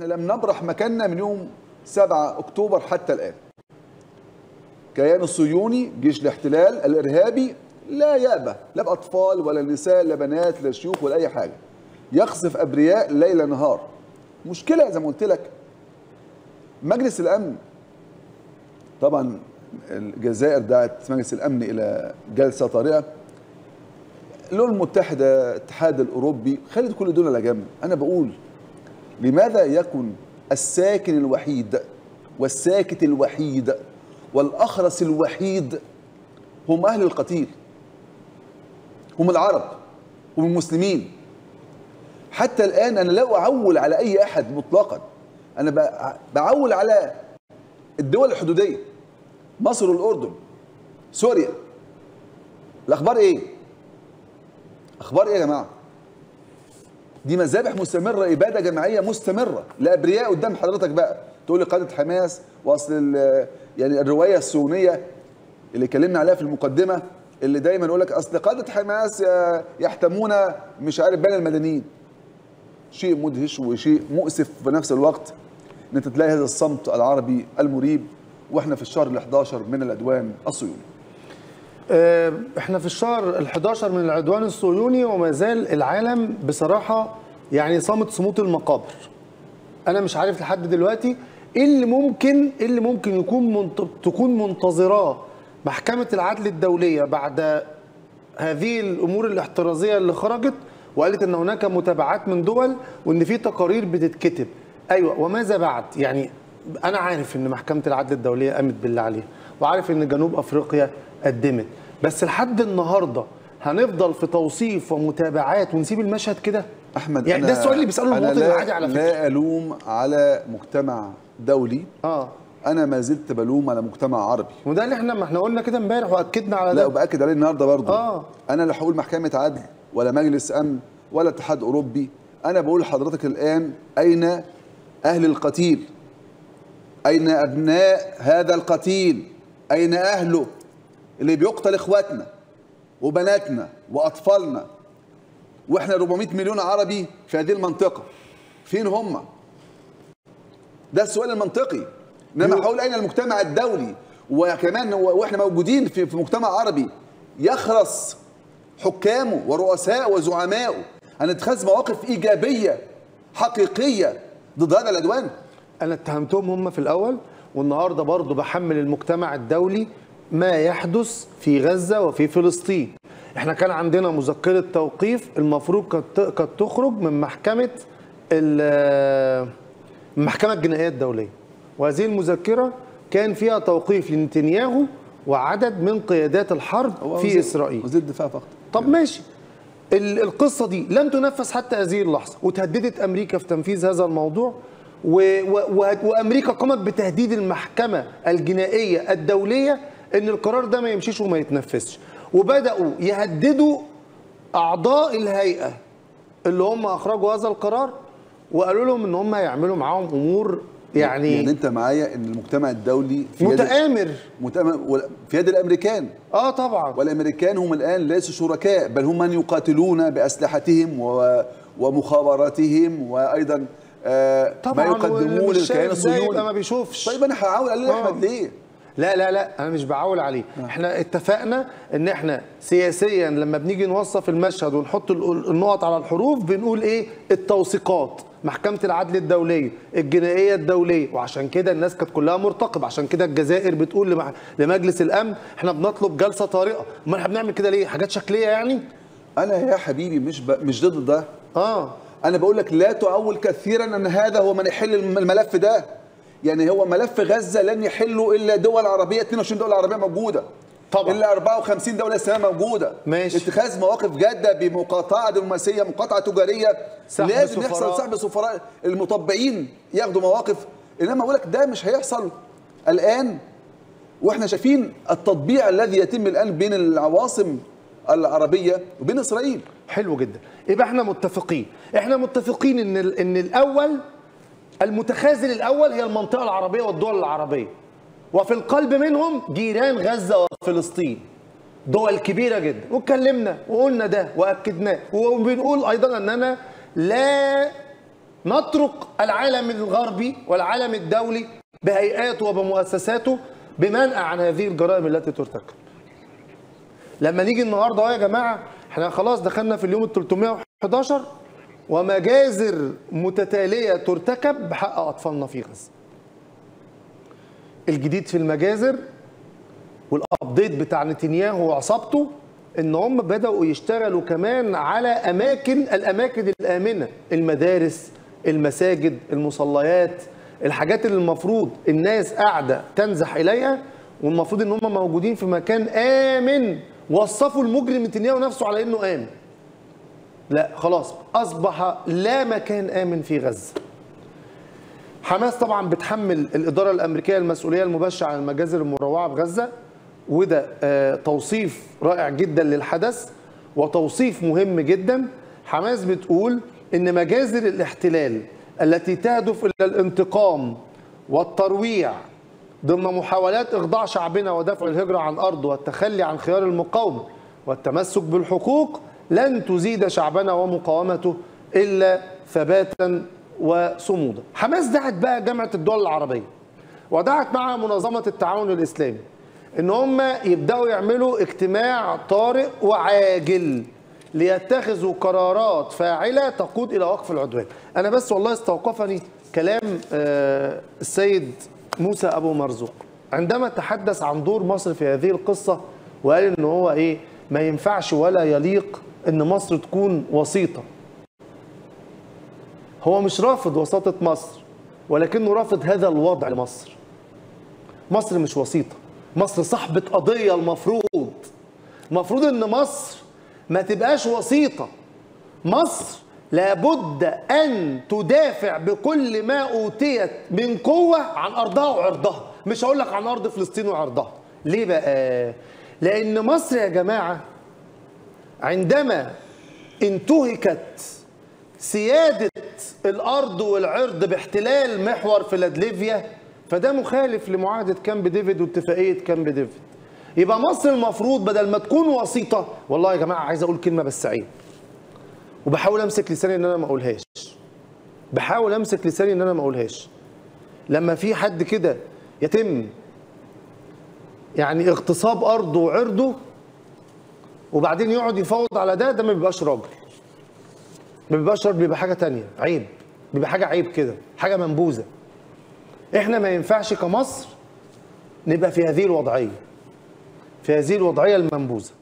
احنا لم نبرح مكاننا من يوم 7 اكتوبر حتى الان كيان الصهيوني جيش الاحتلال الارهابي لا يأبى لا بأطفال ولا نساء لا بنات لا شيوخ ولا أي حاجة يقصف أبرياء ليل نهار مشكلة زي ما قلت لك مجلس الأمن طبعا الجزائر دعت مجلس الأمن إلى جلسة طارئة الأمم المتحدة الاتحاد الأوروبي خلت كل دول على جنب أنا بقول لماذا يكن الساكن الوحيد والساكت الوحيد والأخرس الوحيد هم أهل القتيل هم العرب هم المسلمين حتى الآن أنا لا أعول على أي أحد مطلقا أنا بعول على الدول الحدودية مصر والأردن سوريا الأخبار إيه؟ أخبار إيه يا جماعة؟ دي مذابح مستمرة إبادة جماعية مستمرة لأبرياء قدام حضرتك بقى تقول لي قادة حماس وأصل يعني الرواية الصهيونية اللي اتكلمنا عليها في المقدمة اللي دايما يقول لك أصل قادة حماس يحتمون مش عارف بين المدنيين شيء مدهش وشيء مؤسف في نفس الوقت ان انت تلاقي هذا الصمت العربي المريب واحنا في الشهر ال11 من العدوان الصهيوني احنا في الشهر ال11 من العدوان الصهيوني وما زال العالم بصراحه يعني صامت صمود المقابر انا مش عارف لحد دلوقتي ايه اللي ممكن ايه اللي ممكن يكون منت... تكون منتظراه محكمه العدل الدوليه بعد هذه الامور الاحترازيه اللي خرجت وقالت ان هناك متابعات من دول وان في تقارير بتتكتب ايوه وماذا بعد يعني انا عارف ان محكمه العدل الدوليه قامت باللي عليها وعارف ان جنوب افريقيا قدمت بس لحد النهارده هنفضل في توصيف ومتابعات ونسيب المشهد كده احمد يعني ده السؤال اللي بيساله المواطن لا العادي على فكره لا الوم على مجتمع دولي اه انا ما زلت بلوم على مجتمع عربي وده اللي احنا ما احنا قلنا كده امبارح واكدنا على لا ده وباكد عليه النهارده برضه آه. انا لا هقول محكمه عدل ولا مجلس امن ولا اتحاد اوروبي انا بقول لحضرتك الان اين اهل القتيل اين ابناء هذا القتيل اين اهله اللي بيقتل اخواتنا وبناتنا واطفالنا واحنا 400 مليون عربي في هذه المنطقه فين هم ده السؤال المنطقي انما هقول اين المجتمع الدولي وكمان واحنا موجودين في في مجتمع عربي يخرس حكامه ورؤسائه وزعمائه ان اتخاذ مواقف ايجابيه حقيقيه ضد هذا العدوان انا اتهمتهم هم في الاول والنهارده برضه بحمل المجتمع الدولي ما يحدث في غزه وفي فلسطين احنا كان عندنا مذكره توقيف المفروض كانت كانت تخرج من محكمه ال- من المحكمه الجنائيه الدوليه وهذه المذكره كان فيها توقيف لنتنياهو وعدد من قيادات الحرب هو في وزير- اسرائيل وزير الدفاع فقط طب ماشي ال- القصة دي لم تنفذ حتى هذه اللحظة وتهددت أمريكا في تنفيذ هذا الموضوع و و و وأمريكا قامت بتهديد المحكمة الجنائية الدولية إن القرار ده ما يمشيش وما يتنفذش وبدأوا يهددوا أعضاء الهيئة اللي هم أخرجوا هذا القرار وقالوا لهم إن هم هيعملوا معاهم أمور يعني يعني انت معايا ان المجتمع الدولي في يد متآمر متآمر ولا- في يد الامريكان اه طبعا والامريكان هم الان ليسوا شركاء بل هم من يقاتلون باسلحتهم و- ومخابراتهم وايضا آه، ما طبعا يقدموه واللي مش للكيان شايف ده يبقى ما الصهيوني بيشوفش طيب انا هعاول عليه آه. احمد ليه؟ لا لا لا انا مش بعول عليه احنا اتفقنا ان احنا سياسيا لما بنيجي نوصف المشهد ونحط ال- النقط على الحروف بنقول ايه التوثيقات محكمة العدل الدولية الجنائية الدولية وعشان كده الناس كانت كلها مرتقبة عشان كده الجزائر بتقول لمح- لمجلس الأمن احنا بنطلب جلسة طارئة امال احنا بنعمل كده ليه حاجات شكلية يعني انا يا حبيبي مش ب... مش ضد ده اه انا بقول لك لا تعول كثيرا ان هذا هو من يحل الم- الملف ده يعني هو ملف غزه لن يحله الا دول عربيه 22 دوله عربيه موجوده طبعا. الا 54 دوله اسلاميه موجوده ماشي. اتخاذ مواقف جاده بمقاطعه دبلوماسيه مقاطعه تجاريه سحب لازم سفراء. يحصل سحب سفراء المطبعين ياخدوا مواقف انما بقول لك ده مش هيحصل الان واحنا شايفين التطبيع الذي يتم الان بين العواصم العربيه وبين اسرائيل حلو جدا يبقى احنا متفقين احنا متفقين ان ال- ان الاول المتخاذل الاول هي المنطقه العربيه والدول العربيه وفي القلب منهم جيران غزه وفلسطين دول كبيره جدا واتكلمنا وقلنا ده واكدناه وبنقول ايضا اننا لا نطرق العالم الغربي والعالم الدولي بهيئاته وبمؤسساته بمنع عن هذه الجرائم التي ترتكب لما نيجي النهارده أهو يا جماعه احنا خلاص دخلنا في اليوم ال 311 ومجازر متتاليه ترتكب بحق اطفالنا في غزه. الجديد في المجازر والابديت بتاع نتنياهو وعصابته ان هم بداوا يشتغلوا كمان على اماكن الاماكن الامنه المدارس المساجد المصليات الحاجات اللي المفروض الناس قاعده تنزح اليها والمفروض ان هم موجودين في مكان امن وصفوا المجرم نتنياهو نفسه على انه امن لا خلاص اصبح لا مكان امن في غزه حماس طبعا بتحمل الاداره الامريكيه المسؤوليه المباشره عن المجازر المروعه بغزه وده آه، توصيف رائع جدا للحدث وتوصيف مهم جدا حماس بتقول ان مجازر الاحتلال التي تهدف الى الانتقام والترويع ضمن محاولات اخضاع شعبنا ودفع الهجره عن ارضه والتخلي عن خيار المقاومه والتمسك بالحقوق لن تزيد شعبنا ومقاومته الا ثباتا وصمودا. حماس دعت بقى جامعه الدول العربيه ودعت مع منظمه التعاون الاسلامي ان هم يبداوا يعملوا اجتماع طارئ وعاجل ليتخذوا قرارات فاعله تقود الى وقف العدوان. انا بس والله استوقفني كلام آه، السيد موسى ابو مرزوق عندما تحدث عن دور مصر في هذه القصه وقال ان هو ايه ما ينفعش ولا يليق ان مصر تكون وسيطه. هو مش رافض وساطه مصر ولكنه رافض هذا الوضع لمصر. مصر مش وسيطه مصر صاحبة قضية المفروض المفروض ان مصر ما تبقاش وسيطة مصر لابد ان تدافع بكل ما اوتيت من قوة عن ارضها وعرضها مش هقول لك عن ارض فلسطين وعرضها ليه بقى لان مصر يا جماعة عندما انتهكت سيادة الأرض والعرض باحتلال محور فيلادلفيا فده مخالف لمعاهدة كامب ديفيد واتفاقية كامب ديفيد يبقى مصر المفروض بدل ما تكون وسيطة والله يا جماعة عايز أقول كلمة بس عيب وبحاول أمسك لساني إن أنا ما أقولهاش بحاول أمسك لساني إن أنا ما أقولهاش لما في حد كده يتم يعني اغتصاب أرضه وعرضه وبعدين يقعد يفاوض على ده ده ما بيبقاش راجل ما بيبقاش راجل بيبقى حاجه تانية عيب بيبقى حاجه عيب كده حاجه منبوذه احنا ما ينفعش كمصر نبقى في هذه الوضعيه في هذه الوضعيه المنبوذه